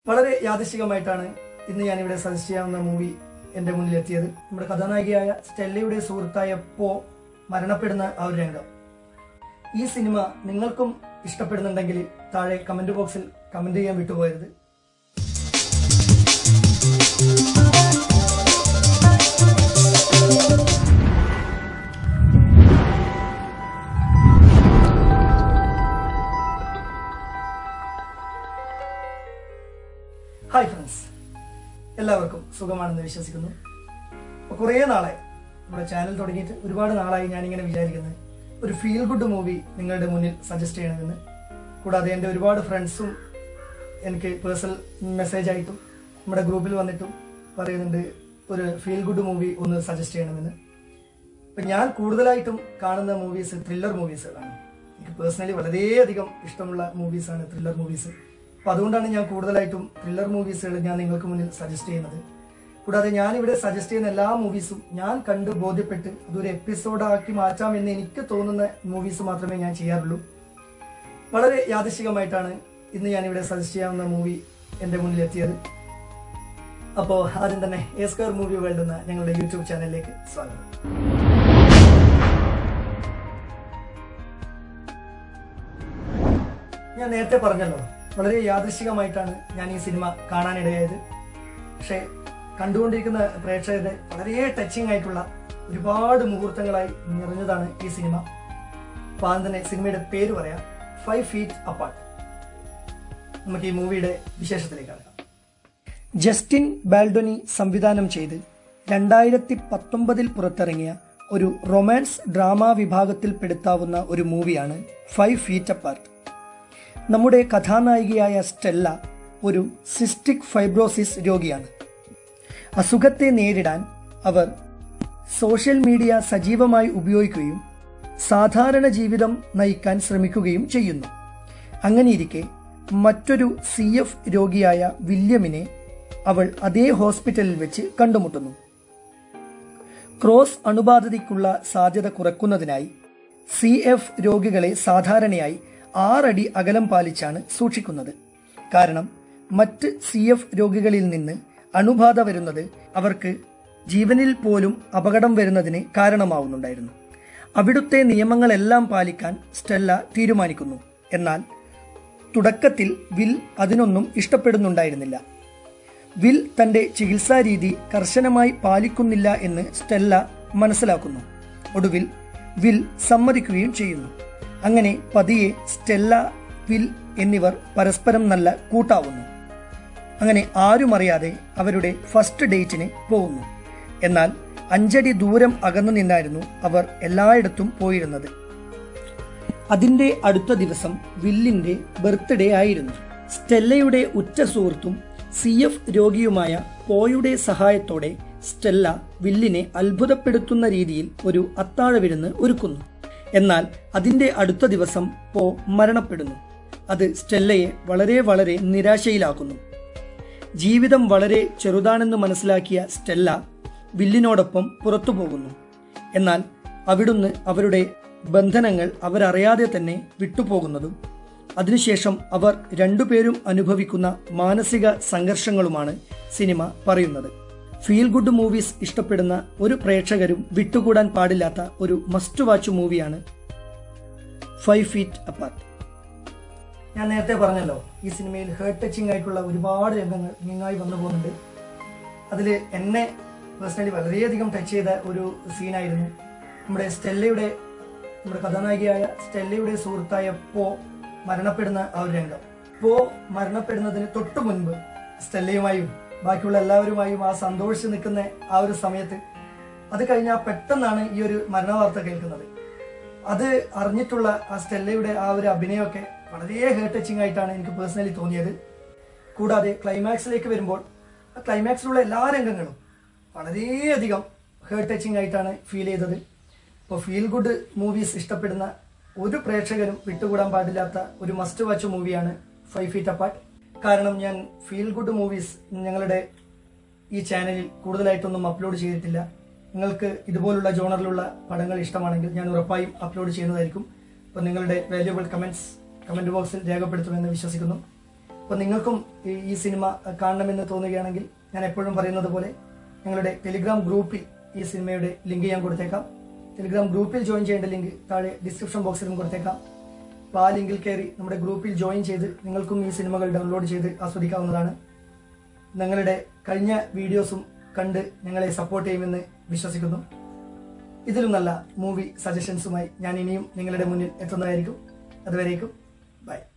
വളരെ യാദൃശികമായിട്ടാണ് ഇന്ന് ഞാനിവിടെ സജസ്റ്റ് ചെയ്യാവുന്ന മൂവി എന്റെ മുന്നിൽ എത്തിയത് നമ്മുടെ കഥാനായികയായ സ്റ്റെല്ലയുടെ സുഹൃത്തായ പോ മരണപ്പെടുന്ന ആ ഒരു രംഗം ഈ സിനിമ നിങ്ങൾക്കും ഇഷ്ടപ്പെടുന്നുണ്ടെങ്കിൽ താഴെ കമന്റ് ബോക്സിൽ കമന്റ് ചെയ്യാൻ വിട്ടുപോകരുത് ഹായ് ഫ്രണ്ട്സ് എല്ലാവർക്കും സുഖമാണെന്ന് വിശ്വസിക്കുന്നു അപ്പോൾ കുറേ നാളായി നമ്മുടെ ചാനൽ തുടങ്ങിയിട്ട് ഒരുപാട് നാളായി ഞാനിങ്ങനെ വിചാരിക്കുന്നത് ഒരു ഫീൽ ഗുഡ് മൂവി നിങ്ങളുടെ മുന്നിൽ സജസ്റ്റ് ചെയ്യണമെന്ന് കൂടാതെ എൻ്റെ ഒരുപാട് ഫ്രണ്ട്സും എനിക്ക് പേഴ്സണൽ മെസ്സേജ് ആയിട്ടും നമ്മുടെ ഗ്രൂപ്പിൽ വന്നിട്ടും പറയുന്നുണ്ട് ഒരു ഫീൽ ഗുഡ് മൂവി ഒന്ന് സജസ്റ്റ് ചെയ്യണമെന്ന് ഇപ്പം ഞാൻ കൂടുതലായിട്ടും കാണുന്ന മൂവീസ് ത്രില്ലർ മൂവീസുകളാണ് എനിക്ക് പേഴ്സണലി വളരെയധികം ഇഷ്ടമുള്ള മൂവീസാണ് ത്രില്ലർ മൂവീസ് അപ്പം അതുകൊണ്ടാണ് ഞാൻ കൂടുതലായിട്ടും ത്രില്ലർ മൂവീസുകൾ ഞാൻ നിങ്ങൾക്ക് മുന്നിൽ സജസ്റ്റ് ചെയ്യുന്നത് കൂടാതെ ഞാൻ ഇവിടെ സജസ്റ്റ് ചെയ്യുന്ന എല്ലാ മൂവീസും ഞാൻ കണ്ട് ബോധ്യപ്പെട്ട് അതൊരു എപ്പിസോഡാക്കി മാറ്റാമെന്ന് എനിക്ക് തോന്നുന്ന മൂവീസ് മാത്രമേ ഞാൻ ചെയ്യാറുള്ളൂ വളരെ യാദൃശികമായിട്ടാണ് ഇന്ന് ഞാൻ ഇവിടെ സജസ്റ്റ് ചെയ്യാവുന്ന മൂവി എൻ്റെ മുന്നിൽ എത്തിയത് അപ്പോൾ ആദ്യം തന്നെ എ സ്ക്വയർ മൂവി വേൾഡ് എന്ന ഞങ്ങളുടെ യൂട്യൂബ് ചാനലിലേക്ക് സ്വാഗതം ഞാൻ നേരത്തെ പറഞ്ഞല്ലോ വളരെ യാദൃശികമായിട്ടാണ് ഞാൻ ഈ സിനിമ കാണാനിടയായത് പക്ഷേ കണ്ടുകൊണ്ടിരിക്കുന്ന പ്രേക്ഷകരുടെ വളരെ ടച്ചിങ് ആയിട്ടുള്ള ഒരുപാട് മുഹൂർത്തങ്ങളായി നിറഞ്ഞതാണ് ഈ സിനിമ അപ്പോൾ ആദ്യം തന്നെ സിനിമയുടെ പേര് പറയാം ഫൈവ് ഫീറ്റ് അപ്പാർട്ട് നമുക്ക് ഈ മൂവിയുടെ വിശേഷത്തിലേക്ക് കടക്കാം ജസ്റ്റിൻ ബാൽഡോനി സംവിധാനം ചെയ്ത് രണ്ടായിരത്തി പത്തൊമ്പതിൽ പുറത്തിറങ്ങിയ ഒരു റൊമാൻസ് ഡ്രാമ വിഭാഗത്തിൽ പെടുത്താവുന്ന ഒരു മൂവിയാണ് ഫൈവ് ഫീറ്റ് അപ്പാർട്ട് നമ്മുടെ കഥാനായികയായ സ്റ്റെല്ല ഒരു സിസ്റ്റിക് ഫൈബ്രോസിസ് രോഗിയാണ് അസുഖത്തെ നേരിടാൻ അവർ സോഷ്യൽ മീഡിയ സജീവമായി ഉപയോഗിക്കുകയും സാധാരണ ജീവിതം നയിക്കാൻ ശ്രമിക്കുകയും ചെയ്യുന്നു അങ്ങനെയിരിക്കെ മറ്റൊരു സി എഫ് രോഗിയായ വില്യമിനെ അവൾ അതേ ഹോസ്പിറ്റലിൽ വെച്ച് കണ്ടുമുട്ടുന്നു ക്രോസ് അണുബാധിതയ്ക്കുള്ള സാധ്യത കുറയ്ക്കുന്നതിനായി സി എഫ് രോഗികളെ സാധാരണയായി ആറടി അകലം പാലിച്ചാണ് സൂക്ഷിക്കുന്നത് കാരണം മറ്റ് സി എഫ് രോഗികളിൽ നിന്ന് അണുബാധ വരുന്നത് അവർക്ക് ജീവനിൽ പോലും അപകടം വരുന്നതിന് കാരണമാവുന്നുണ്ടായിരുന്നു അവിടുത്തെ നിയമങ്ങളെല്ലാം പാലിക്കാൻ സ്റ്റെല്ല തീരുമാനിക്കുന്നു എന്നാൽ തുടക്കത്തിൽ വിൽ അതിനൊന്നും ഇഷ്ടപ്പെടുന്നുണ്ടായിരുന്നില്ല വിൽ തന്റെ ചികിത്സാ രീതി കർശനമായി പാലിക്കുന്നില്ല എന്ന് സ്റ്റെല്ല മനസ്സിലാക്കുന്നു ഒടുവിൽ വിൽ സമ്മതിക്കുകയും ചെയ്യുന്നു അങ്ങനെ പതിയെ സ്റ്റെല്ല വിൽ എന്നിവർ പരസ്പരം നല്ല കൂട്ടാവുന്നു അങ്ങനെ ആരും അറിയാതെ അവരുടെ ഫസ്റ്റ് ഡേറ്റിന് പോകുന്നു എന്നാൽ അഞ്ചടി ദൂരം അകന്നു നിന്നായിരുന്നു അവർ എല്ലായിടത്തും പോയിരുന്നത് അതിന്റെ അടുത്ത ദിവസം വില്ലിന്റെ ബർത്ത്ഡേ ആയിരുന്നു സ്റ്റെല്ലയുടെ ഉറ്റ സുഹൃത്തും സി എഫ് രോഗിയുമായ പോയുടെ സഹായത്തോടെ സ്റ്റെല്ല വില്ലിനെ അത്ഭുതപ്പെടുത്തുന്ന രീതിയിൽ ഒരു അത്താഴ വിരുന്ന് ഒരുക്കുന്നു എന്നാൽ അതിന്റെ അടുത്ത ദിവസം പോ മരണപ്പെടുന്നു അത് സ്റ്റെല്ലയെ വളരെ വളരെ നിരാശയിലാക്കുന്നു ജീവിതം വളരെ ചെറുതാണെന്ന് മനസ്സിലാക്കിയ സ്റ്റെല്ല വില്ലിനോടൊപ്പം പുറത്തു പോകുന്നു എന്നാൽ അവിടുന്ന് അവരുടെ ബന്ധനങ്ങൾ അവരറിയാതെ തന്നെ വിട്ടുപോകുന്നതും അതിനുശേഷം അവർ രണ്ടുപേരും അനുഭവിക്കുന്ന മാനസിക സംഘർഷങ്ങളുമാണ് സിനിമ പറയുന്നത് ഫീൽ ഗുഡ് മൂവീസ് ഇഷ്ടപ്പെടുന്ന ഒരു പ്രേക്ഷകരും വിട്ടുകൂടാൻ പാടില്ലാത്ത ഒരു മസ്റ്റ് വാച്ച് മൂവിയാണ് ഫൈവ് ഫീറ്റ് അപ്പാർട്ട് ഞാൻ നേരത്തെ പറഞ്ഞല്ലോ ഈ സിനിമയിൽ ഹേർട്ട് ടച്ചിങ് ആയിട്ടുള്ള ഒരുപാട് രംഗങ്ങൾ നിങ്ങായി വന്നു പോകുന്നുണ്ട് അതിൽ എന്നെ പേഴ്സണലി വളരെയധികം ടച്ച് ചെയ്ത ഒരു സീനായിരുന്നു നമ്മുടെ സ്റ്റെല്ലയുടെ നമ്മുടെ കഥാനായികയായ സ്റ്റെല്ലയുടെ സുഹൃത്തായ പോ മരണപ്പെടുന്ന ആ ഒരു രംഗം പോ മരണപ്പെടുന്നതിന് തൊട്ടു മുൻപ് സ്റ്റെല്ലയുമായും ബാക്കിയുള്ള എല്ലാവരുമായും ആ സന്തോഷിച്ച് നിൽക്കുന്ന ആ ഒരു സമയത്ത് അത് കഴിഞ്ഞാൽ പെട്ടെന്നാണ് ഈ ഒരു മരണവാർത്ത കേൾക്കുന്നത് അത് അറിഞ്ഞിട്ടുള്ള ആ സ്റ്റെല്ലയുടെ ആ ഒരു അഭിനയമൊക്കെ വളരെ ഹേർട്ട് ടച്ചിങ് ആയിട്ടാണ് എനിക്ക് പേഴ്സണലി തോന്നിയത് കൂടാതെ ക്ലൈമാക്സിലേക്ക് വരുമ്പോൾ ആ ക്ലൈമാക്സിലുള്ള എല്ലാ രംഗങ്ങളും വളരെയധികം ഹേർട്ട് ടച്ചിങ് ആയിട്ടാണ് ഫീൽ ചെയ്തത് ഇപ്പോൾ ഫീൽ ഗുഡ് മൂവീസ് ഇഷ്ടപ്പെടുന്ന ഒരു പ്രേക്ഷകരും വിട്ടുകൂടാൻ പാടില്ലാത്ത ഒരു മസ്റ്റ് വാച്ച് മൂവിയാണ് ഫൈവ് ഫീറ്റ് അപ്പാർട്ട് കാരണം ഞാൻ ഫീൽ ഗുഡ് മൂവീസ് ഞങ്ങളുടെ ഈ ചാനലിൽ കൂടുതലായിട്ടൊന്നും അപ്ലോഡ് ചെയ്തിട്ടില്ല നിങ്ങൾക്ക് ഇതുപോലുള്ള ജോണറിലുള്ള പടങ്ങൾ ഇഷ്ടമാണെങ്കിൽ ഞാൻ ഉറപ്പായും അപ്ലോഡ് ചെയ്യുന്നതായിരിക്കും അപ്പോൾ നിങ്ങളുടെ വാല്യുബിൾ കമൻറ്റ്സ് കമൻറ്റ് ബോക്സിൽ രേഖപ്പെടുത്തുമെന്ന് വിശ്വസിക്കുന്നു അപ്പോൾ നിങ്ങൾക്കും ഈ ഈ സിനിമ കാണണമെന്ന് തോന്നുകയാണെങ്കിൽ ഞാൻ എപ്പോഴും പറയുന്നത് പോലെ ഞങ്ങളുടെ ടെലിഗ്രാം ഗ്രൂപ്പിൽ ഈ സിനിമയുടെ ലിങ്ക് ഞാൻ കൊടുത്തേക്കാം ടെലിഗ്രാം ഗ്രൂപ്പിൽ ജോയിൻ ചെയ്യേണ്ട ലിങ്ക് താഴെ ഡിസ്ക്രിപ്ഷൻ ബോക്സിലും കൊടുത്തേക്കാം അപ്പോൾ ആ ലിങ്കിൽ കയറി നമ്മുടെ ഗ്രൂപ്പിൽ ജോയിൻ ചെയ്ത് നിങ്ങൾക്കും ഈ സിനിമകൾ ഡൗൺലോഡ് ചെയ്ത് ആസ്വദിക്കാവുന്നതാണ് നിങ്ങളുടെ കഴിഞ്ഞ വീഡിയോസും കണ്ട് ഞങ്ങളെ സപ്പോർട്ട് ചെയ്യുമെന്ന് വിശ്വസിക്കുന്നു ഇതിലും നല്ല മൂവി സജഷൻസുമായി ഞാൻ ഇനിയും നിങ്ങളുടെ മുന്നിൽ എത്തുന്നതായിരിക്കും അതുവരേക്കും ബൈ